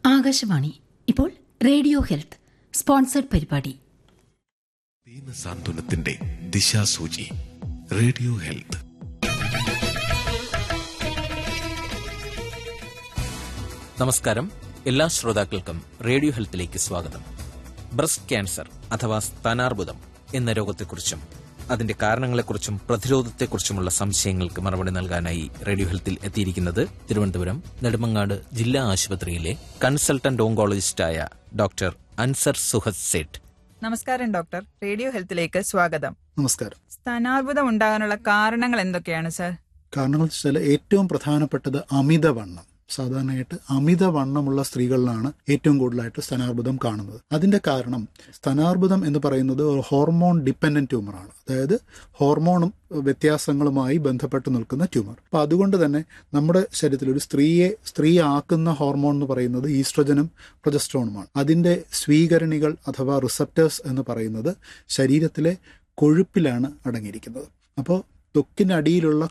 ആകാശവാണി ഇപ്പോൾ radio health sponsored പരിപാടി ദീനസാന്ത്വനത്തിന്റെ ദിശാസൂചി radio health നമസ്കാരം എല്ലാ ശ്രോതാക്കൾക്കും റേഡിയോ ഹെൽത്തിലേക്ക് സ്വാഗതം ബ്രസ്റ്റ് ക്യാൻസർ അഥവാ സ്ഥാനാർബുദം എന്ന രോഗത്തെക്കുറിച്ചും അതിന്റെ കാരണങ്ങളെക്കുറിച്ചും പ്രതിരോധത്തെക്കുറിച്ചുമുള്ള സംശയങ്ങൾക്ക് മറുപടി നൽകാനായി റേഡിയോ ഹെൽത്തിൽ എത്തിയിരിക്കുന്നത് തിരുവനന്തപുരം നെടുമങ്ങാട് ജില്ലാ ആശുപത്രിയിലെ കൺസൾട്ടന്റ് ഓങ്കോളജിസ്റ്റായ ഡോക്ടർ അൻസർ സുഹദ് സേഠ് നമസ്കാരം ഡോക്ടർ റേഡിയോ ഹെൽത്തിലേക്ക് സ്വാഗതം നമസ്കാരം സ്ഥാനാർബുദം ഉണ്ടാകാനുള്ള കാരണങ്ങൾ എന്തൊക്കെയാണ് സർ കാരണങ്ങൾ വെച്ചാൽ ഏറ്റവും പ്രധാനപ്പെട്ടത് അമിതവണ്ണം സാധാരണയായിട്ട് അമിതവണ്ണമുള്ള സ്ത്രീകളിലാണ് ഏറ്റവും കൂടുതലായിട്ട് സ്ഥാനാർബുദം കാണുന്നത് അതിന്റെ കാരണം സ്ഥാനാർബുദം എന്ന് പറയുന്നത് ഒരു ഹോർമോൺ ഡിപ്പെൻഡന്റ് ട്യൂമറാണ് അതായത് ഹോർമോണും വ്യത്യാസങ്ങളുമായി ബന്ധപ്പെട്ട് നിൽക്കുന്ന ട്യൂമർ അപ്പൊ അതുകൊണ്ട് തന്നെ നമ്മുടെ ശരീരത്തിൽ ഒരു സ്ത്രീയെ സ്ത്രീ ആക്കുന്ന ഹോർമോൺ എന്ന് പറയുന്നത് ഈസ്ട്രജനും പ്രൊജസ്ട്രോണുമാണ് അതിന്റെ സ്വീകരണികൾ അഥവാ റിസപ്റ്റേഴ്സ് എന്ന് പറയുന്നത് ശരീരത്തിലെ കൊഴുപ്പിലാണ് അടങ്ങിയിരിക്കുന്നത് അപ്പോൾ ത്വക്കിനടിയിലുള്ള